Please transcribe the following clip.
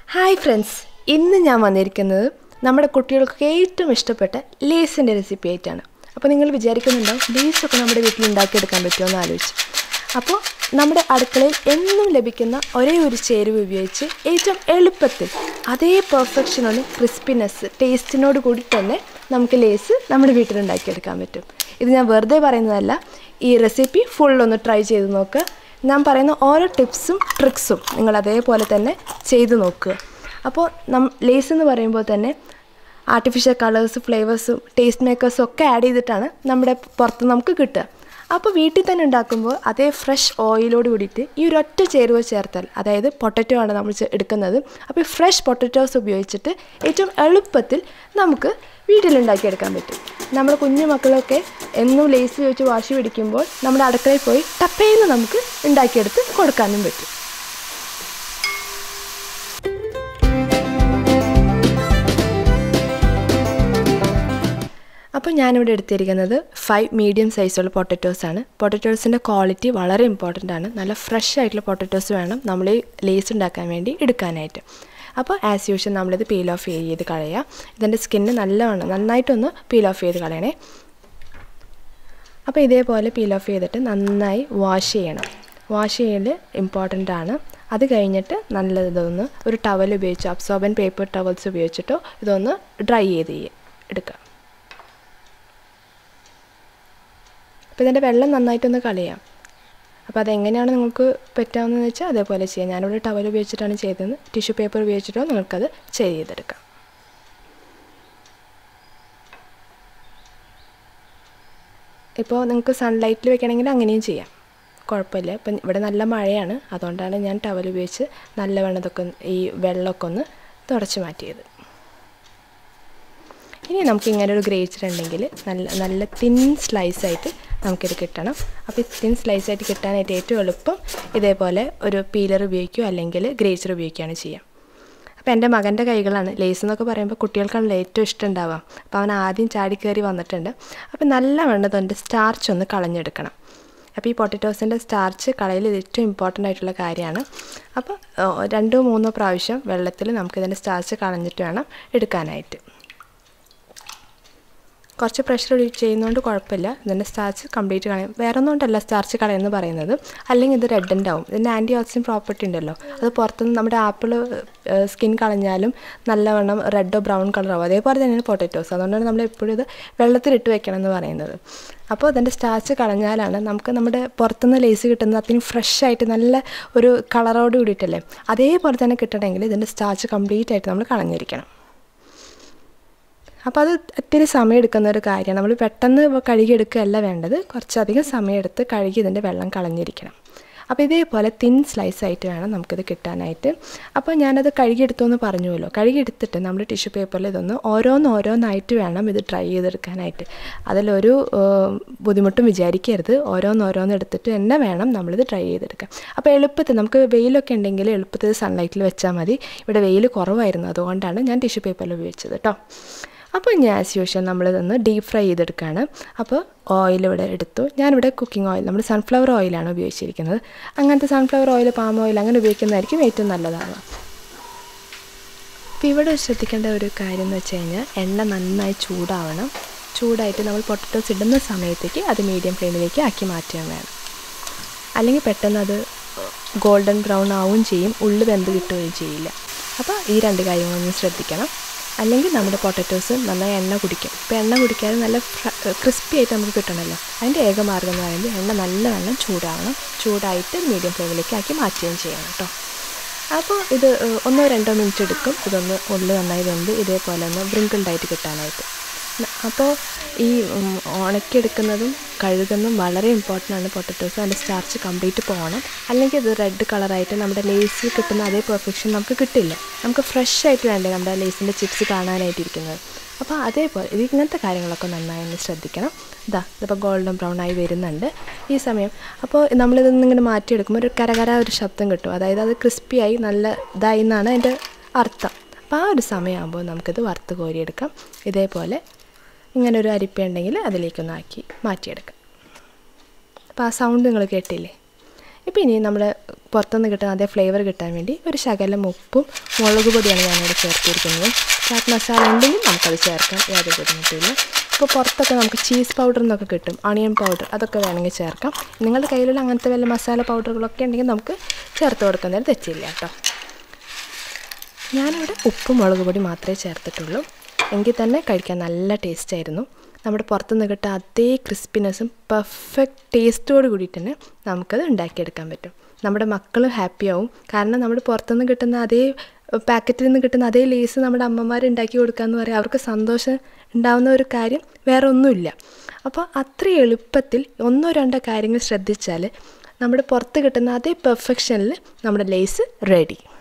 hi friends ഇന്ന് ഞാൻ വന്നിരിക്കുന്നത് നമ്മുടെ കുട്ടികൾക്ക് ഏറ്റവും ഇഷ്ടപ്പെട്ട ലേസിൻ്റെ റെസിപ്പി ആയിട്ടാണ് അപ്പോൾ നിങ്ങൾ വിചാരിക്കുന്നുണ്ടാവും ലേസൊക്കെ നമ്മുടെ വീട്ടിൽ ഉണ്ടാക്കിയെടുക്കാൻ പറ്റുമോ എന്ന് ആലോചിച്ച് അപ്പോൾ നമ്മുടെ അടുക്കളയിൽ എന്നും ലഭിക്കുന്ന ഒരേ ഒരു ചേരുവ ഉപയോഗിച്ച് ഏറ്റവും എളുപ്പത്തിൽ അതേ പെർഫെക്ഷനുള്ള ക്രിസ്പിനെസ് ടേസ്റ്റിനോട് കൂടി തന്നെ നമുക്ക് ലേസ് നമ്മുടെ വീട്ടിൽ ഉണ്ടാക്കിയെടുക്കാൻ പറ്റും ഇത് ഞാൻ വെറുതെ പറയുന്നതല്ല ഈ റെസിപ്പി ഫുൾ ഒന്ന് ട്രൈ ചെയ്ത് നോക്കുക ഞാൻ പറയുന്ന ഓരോ ടിപ്സും ട്രിക്സും നിങ്ങൾ അതേപോലെ തന്നെ ചെയ്ത് നോക്കുക അപ്പോൾ നം ലേസ് എന്ന് പറയുമ്പോൾ തന്നെ ആർട്ടിഫിഷ്യൽ കളേഴ്സ് ഫ്ലേവേഴ്സും ടേസ്റ്റ് മേക്കേഴ്സും ഒക്കെ ആഡ് ചെയ്തിട്ടാണ് നമ്മുടെ പുറത്ത് നമുക്ക് കിട്ടുക അപ്പോൾ വീട്ടിൽ തന്നെ ഉണ്ടാക്കുമ്പോൾ അതേ ഫ്രഷ് ഓയിലോട് കൂടിയിട്ട് ഈ ഒരു ഒറ്റ ചേരുവ ചേർത്താൽ അതായത് പൊട്ടറ്റോ ആണ് നമ്മൾ ചെ- എടുക്കുന്നത് അപ്പോൾ ഈ ഫ്രഷ് പൊട്ടറ്റോസ് ഉപയോഗിച്ചിട്ട് ഏറ്റവും എളുപ്പത്തിൽ നമുക്ക് വീട്ടിലുണ്ടാക്കിയെടുക്കാൻ പറ്റും നമ്മൾ കുഞ്ഞു മക്കളൊക്കെ എന്നും ലേസ് വെച്ച് വാശി പിടിക്കുമ്പോൾ നമ്മുടെ അടുക്കളയിൽ പോയി ടപ്പേന്ന് നമുക്ക് ഉണ്ടാക്കിയെടുത്ത് കൊടുക്കാനും പറ്റും അപ്പോൾ ഞാനിവിടെ എടുത്തിരിക്കുന്നത് ഫൈവ് മീഡിയം സൈസുള്ള പൊട്ടറ്റോസ് ആണ് പൊട്ടറ്റോസിൻ്റെ ക്വാളിറ്റി വളരെ ഇമ്പോർട്ടൻ്റ് ആണ് നല്ല ഫ്രഷ് ആയിട്ടുള്ള പൊട്ടറ്റോസ് വേണം നമ്മൾ ഈ ലേസ് ഉണ്ടാക്കാൻ വേണ്ടി എടുക്കാനായിട്ട് അപ്പോൾ ആസ് യൂഷ്വൽ നമ്മളിത് പീൽ ഓഫ് ചെയ്ത് കളയുക ഇതിൻ്റെ സ്കിന്ന് നല്ലവണ്ണം നന്നായിട്ടൊന്ന് പീൽ ഓഫ് ചെയ്ത് കളയണേ അപ്പോൾ ഇതേപോലെ പീൽ ഓഫ് ചെയ്തിട്ട് നന്നായി വാഷ് ചെയ്യണം വാഷ് ചെയ്യൽ ഇമ്പോർട്ടൻ്റ് ആണ് അത് കഴിഞ്ഞിട്ട് നല്ല ഇതൊന്ന് ഒരു ടവൽ ഉപയോഗിച്ച് അബ്സോർബൻ പേപ്പർ ടവൽസ് ഉപയോഗിച്ചിട്ടോ ഇതൊന്ന് ഡ്രൈ ചെയ്ത് ചെയ്യ- എടുക്കുക അപ്പോൾ ഇതിൻ്റെ വെള്ളം നന്നായിട്ടൊന്ന് കളയാം അപ്പോൾ അതെങ്ങനെയാണ് നിങ്ങൾക്ക് പറ്റാവുന്നതെന്ന് വെച്ചാൽ അതേപോലെ ചെയ്യാം ഞാനിവിടെ ടവൽ ഉപയോഗിച്ചിട്ടാണ് ചെയ്തത് ടിഷ്യൂ പേപ്പർ ഉപയോഗിച്ചിട്ടോ നിങ്ങൾക്കത് ചെയ്തെടുക്കാം ഇപ്പോൾ നിങ്ങൾക്ക് സൺലൈറ്റിൽ വെക്കണമെങ്കിൽ അങ്ങനെയും ചെയ്യാം കുഴപ്പമില്ല ഇപ്പം ഇവിടെ നല്ല മഴയാണ് അതുകൊണ്ടാണ് ഞാൻ ടവൽ ഉപയോഗിച്ച് നല്ല വെള്ളം ഇതൊക്കെ ഒന്ന് ഈ വെള്ളമൊക്കെ ഒന്ന് തുടച്ച് മാറ്റിയത് ഇനി നമുക്ക് ഇങ്ങനെ ഒരു ഗ്രേച്ചർ ഉണ്ടെങ്കിൽ നല്ല നല്ല തിൻ സ്ലൈസ് ആയിട്ട് നമുക്കിത് കിട്ടണം അപ്പോൾ ഈ തിൻ സ്ലൈസ് ആയിട്ട് കിട്ടാനായിട്ട് ഏറ്റവും എളുപ്പം ഇതേപോലെ ഒരു പീലർ ഉപയോഗിക്കുകയോ അല്ലെങ്കിൽ ഗ്രേച്ചർ ഉപയോഗിക്കുകയാണ് ചെയ്യുക അപ്പോൾ എൻ്റെ മകൻ്റെ കൈകളാണ് ലേസ് എന്നൊക്കെ പറയുമ്പോൾ കുട്ടികൾക്കാണല്ലോ ഏറ്റവും ഇഷ്ടം ഉണ്ടാവുക അപ്പോൾ അവൻ ആദ്യം ചാടി കയറി വന്നിട്ടുണ്ട് അപ്പോൾ നല്ല വെണ്ണത്തിൻ്റെ സ്റ്റാർച്ച് ഒന്ന് കളഞ്ഞെടുക്കണം അപ്പോൾ ഈ പൊട്ടറ്റോസിൻ്റെ സ്റ്റാർച്ച് കളയിൽ ഏറ്റവും ഇമ്പോർട്ടൻ്റ് ആയിട്ടുള്ള കാര്യമാണ് അപ്പോൾ ഓ, രണ്ടോ മൂന്നോ പ്രാവശ്യം വെള്ളത്തിൽ നമുക്കിതിൻ്റെ സ്റ്റാർച്ച് കളഞ്ഞിട്ട് വേണം എടുക്കാനായിട്ട് കുറച്ച് പ്രഷർ ചെയ്യുന്നതുകൊണ്ട് കുഴപ്പമില്ല ഇതിൻ്റെ സ്റ്റാർച്ച് കംപ്ലീറ്റ് കളയും വേറെ ഒന്നും കൊണ്ടല്ല സ്റ്റാർച്ച് കളയെന്ന് പറയുന്നത് അല്ലെങ്കിൽ ഇത് റെഡൻ്റ് ആവും ഇതിൻ്റെ ആൻറ്റി ഓക്സിഡൻ പ്രോപ്പർട്ടി ഉണ്ടല്ലോ അത് പുറത്തുനിന്ന് നമ്മുടെ ആപ്പിൾ സ്കിൻ കളഞ്ഞാലും നല്ലവണ്ണം റെഡോ ബ്രൗൺ കളറാവും അതേപോലെ തന്നെയാണ് പൊട്ടറ്റോസ് അതുകൊണ്ടാണ് നമ്മൾ എപ്പോഴും ഇത് വെള്ളത്തിലിട്ട് വെക്കണം എന്ന് പറയുന്നത് അപ്പോൾ ഇതിൻ്റെ സ്റ്റാർച്ച് കളഞ്ഞാലാണ് നമുക്ക് നമ്മുടെ പുറത്തുനിന്ന് ലേസ് കിട്ടുന്നത് അത്രയും ഫ്രഷ് ആയിട്ട് നല്ല ഒരു കളറോട് കൂടിയിട്ടല്ലേ അതേപോലെ തന്നെ കിട്ടണമെങ്കിൽ ഇതിൻ്റെ സ്റ്റാർച്ച് കംപ്ലീറ്റ് ആയിട്ട് നമ്മൾ കളഞ്ഞിരിക്കണം അപ്പോൾ അത് ഒത്തിരി സമയം എടുക്കുന്ന ഒരു കാര്യമാണ് നമ്മൾ പെട്ടെന്ന് കഴുകിയെടുക്കുകയല്ല വേണ്ടത് കുറച്ചധികം സമയമെടുത്ത് കഴുകി ഇതിൻ്റെ വെള്ളം കളഞ്ഞിരിക്കണം അപ്പോൾ ഇതേപോലെ തിൻ സ്ലൈസ് ആയിട്ട് വേണം നമുക്കിത് കിട്ടാനായിട്ട് അപ്പോൾ ഞാനത് കഴുകിയെടുത്തു എന്ന് പറഞ്ഞുവല്ലോ കഴുകിയെടുത്തിട്ട് നമ്മൾ ടിഷ്യൂ പേപ്പറിൽ ഇതൊന്ന് ഓരോന്ന് ഓരോന്നായിട്ട് വേണം ഇത് ട്രൈ ചെയ്തെടുക്കാനായിട്ട് അതിലൊരു ഏഹ്, ബുദ്ധിമുട്ടും വിചാരിക്കരുത് ഓരോന്ന് ഓരോന്ന് എടുത്തിട്ട് തന്നെ വേണം നമ്മളിത് ട്രൈ ചെയ്തെടുക്കാൻ അപ്പോൾ എളുപ്പത്തിൽ നമുക്ക് വെയിലൊക്കെ ഉണ്ടെങ്കിൽ എളുപ്പത്തിൽ സൺലൈറ്റിൽ വെച്ചാൽ മതി ഇവിടെ വെയിൽ കുറവായിരുന്നു അതുകൊണ്ടാണ് ഞാൻ ടിഷ്യൂ പേപ്പറിൽ ഉപയോഗിച്ചത് കേട്ടോ അപ്പോൾ ഞാൻ ആസ് യൂഷ്വൽ നമ്മളിതൊന്ന് ഡീപ് ഫ്രൈ ചെയ്തെടുക്കുകയാണ് അപ്പോൾ ഓയിൽ ഇവിടെ എടുത്തു ഞാനിവിടെ കുക്കിംഗ് ഓയിൽ നമ്മൾ സൺഫ്ലവർ ഓയിലാണ് ഉപയോഗിച്ചിരിക്കുന്നത് അങ്ങനത്തെ സൺഫ്ലവർ ഓയിൽ പാം ഓയിൽ അങ്ങനെ ഉപയോഗിക്കുന്നതായിരിക്കും ഏറ്റവും നല്ലതാവുക അപ്പോൾ ഇവിടെ ശ്രദ്ധിക്കേണ്ട ഒരു കാര്യം എന്ന് വെച്ച് കഴിഞ്ഞാൽ എണ്ണ നന്നായി ചൂടാവണം ചൂടായിട്ട് നമ്മൾ പൊട്ടറ്റോസ് ഇടുന്ന സമയത്തേക്ക് അത് മീഡിയം ഫ്ലെയിമിലേക്ക് ആക്കി മാറ്റുകയും വേണം അല്ലെങ്കിൽ പെട്ടെന്ന് അത് ഗോൾഡൻ ബ്രൗൺ ആവുകയും ചെയ്യും ഉള്ളു വെന്ത് കിട്ടുകയും ചെയ്യില്ല അപ്പോൾ ഈ രണ്ട് കാര്യങ്ങളൊന്നും ശ്രദ്ധിക്കണം അല്ലെങ്കിൽ നമ്മുടെ പൊട്ടറ്റോസ് നന്നായി എണ്ണ കുടിക്കും ഇപ്പോൾ എണ്ണ കുടിക്കാതെ നല്ല ക്രിസ്പി ആയിട്ട് നമുക്ക് കിട്ടണമല്ലോ അതിൻ്റെ ഏക മാർഗ്ഗം എന്ന് പറയുന്നത് എണ്ണ നല്ലവണ്ണം ചൂടാവണം ചൂടായിട്ട് മീഡിയം ഫ്ലെയിമിലേക്ക് ആക്കി മാറ്റുകയും ചെയ്യണം കേട്ടോ അപ്പോൾ ഇത് ഏഹ്, ഒന്നോ രണ്ടോ മിനിറ്റ് എടുക്കും ഇതൊന്ന് ഉള്ളു നന്നായി വെന്ത് ഇതേപോലെ ഒന്ന് ബ്രിങ്കിൾഡായിട്ട് കിട്ടാനായിട്ട് ന- അപ്പോൾ ഈ ഉം, ഉണക്കിയെടുക്കുന്നതും കഴുകുന്നതും വളരെ ഇമ്പോർട്ടൻ്റ് ആണ് പൊട്ടറ്റോസ് അതിൻ്റെ സ്റ്റാർച്ച് കംപ്ലീറ്റ് പോകണം അല്ലെങ്കിൽ ഇത് റെഡ് കളറായിട്ട് നമ്മുടെ ലേസ് കിട്ടുന്ന അതേ പെർഫെക്ഷൻ നമുക്ക് കിട്ടില്ല നമുക്ക് ഫ്രഷ് ആയിട്ട് വേണ്ടേ നമ്മുടെ ലേസിൻ്റെ ചിപ്സ് കാണാനായിട്ടിരിക്കുന്നത് അപ്പോൾ അതേപോലെ ഇത് ഇങ്ങനത്തെ കാര്യങ്ങളൊക്കെ നന്നായി ഒന്ന് ശ്രദ്ധിക്കണം ഇതാ ഇതിപ്പോൾ ഗോൾഡൻ ബ്രൗൺ ആയി വരുന്നുണ്ട് ഈ സമയം അപ്പോൾ നമ്മളിതൊന്നും ഇങ്ങനെ മാറ്റിയെടുക്കുമ്പോൾ ഒരു കരകര ഒരു ശബ്ദം കിട്ടും അതായത് അത് ക്രിസ്പിയായി നല്ല ഇതായി എന്നാണ് അതിൻ്റെ അർത്ഥം അപ്പോൾ ആ ഒരു സമയമാകുമ്പോൾ നമുക്കിത് വറുത്ത് കോരിയെടുക്കാം ഇതേപോലെ ഇങ്ങനെ ഒരു അരിപ്പ ഉണ്ടെങ്കിൽ അതിലേക്കൊന്ന് ആക്കി മാറ്റിയെടുക്കാം അപ്പോൾ ആ സൗണ്ട് നിങ്ങൾ കേട്ടില്ലേ ഇപ്പോൾ ഇനി നമ്മൾ പുറത്തുനിന്ന് കിട്ടുന്ന അതേ ഫ്ലേവർ കിട്ടാൻ വേണ്ടി ഒരു ശകലം ഉപ്പും മുളക് പൊടിയാണ് ഞാനിവിടെ ചേർത്തിരിക്കുന്നത് ചാറ്റ് മസാല ഉണ്ടെങ്കിൽ നമുക്കത് ചേർക്കാം യാതൊരു ബുദ്ധിമുട്ടില്ല ഇപ്പോൾ പുറത്തൊക്കെ നമുക്ക് ചീസ് പൗഡർ എന്നൊക്കെ കിട്ടും ഓണിയൻ പൗഡർ അതൊക്കെ വേണമെങ്കിൽ ചേർക്കാം നിങ്ങളുടെ കയ്യിലുള്ള അങ്ങനത്തെ വല്ല മസാല പൗഡറുകളൊക്കെ ഉണ്ടെങ്കിൽ നമുക്ക് ചേർത്ത് കൊടുക്കുന്നതിൽ തെറ്റില്ല കേട്ടോ ഞാനിവിടെ ഉപ്പും മുളക് പൊടി മാത്രമേ ചേർത്തിട്ടുള്ളൂ എങ്കിൽ തന്നെ കഴിക്കാൻ നല്ല ടേസ്റ്റ് ആയിരുന്നു നമ്മുടെ പുറത്തുനിന്ന് കിട്ടുന്ന അതേ ക്രിസ്പിനെസ്സും പെർഫെക്റ്റ് ടേസ്റ്റോട് കൂടിയിട്ട് തന്നെ നമുക്കത് ഉണ്ടാക്കിയെടുക്കാൻ പറ്റും നമ്മുടെ മക്കളും ഹാപ്പി ആവും കാരണം നമ്മുടെ പുറത്തുനിന്ന് കിട്ടുന്ന അതേ പാക്കറ്റിൽ നിന്ന് കിട്ടുന്ന അതേ ലേസ് നമ്മുടെ അമ്മമാർ ഉണ്ടാക്കി കൊടുക്കുക എന്ന് പറയാം അവർക്ക് സന്തോഷം ഉണ്ടാവുന്ന ഒരു കാര്യം വേറെ ഒന്നുമില്ല അപ്പോൾ അത്ര എളുപ്പത്തിൽ ഒന്നോ രണ്ടോ കാര്യങ്ങൾ ശ്രദ്ധിച്ചാൽ നമ്മുടെ പുറത്ത് കിട്ടുന്ന അതേ പെർഫെക്ഷനിൽ നമ്മുടെ ലേസ് റെഡി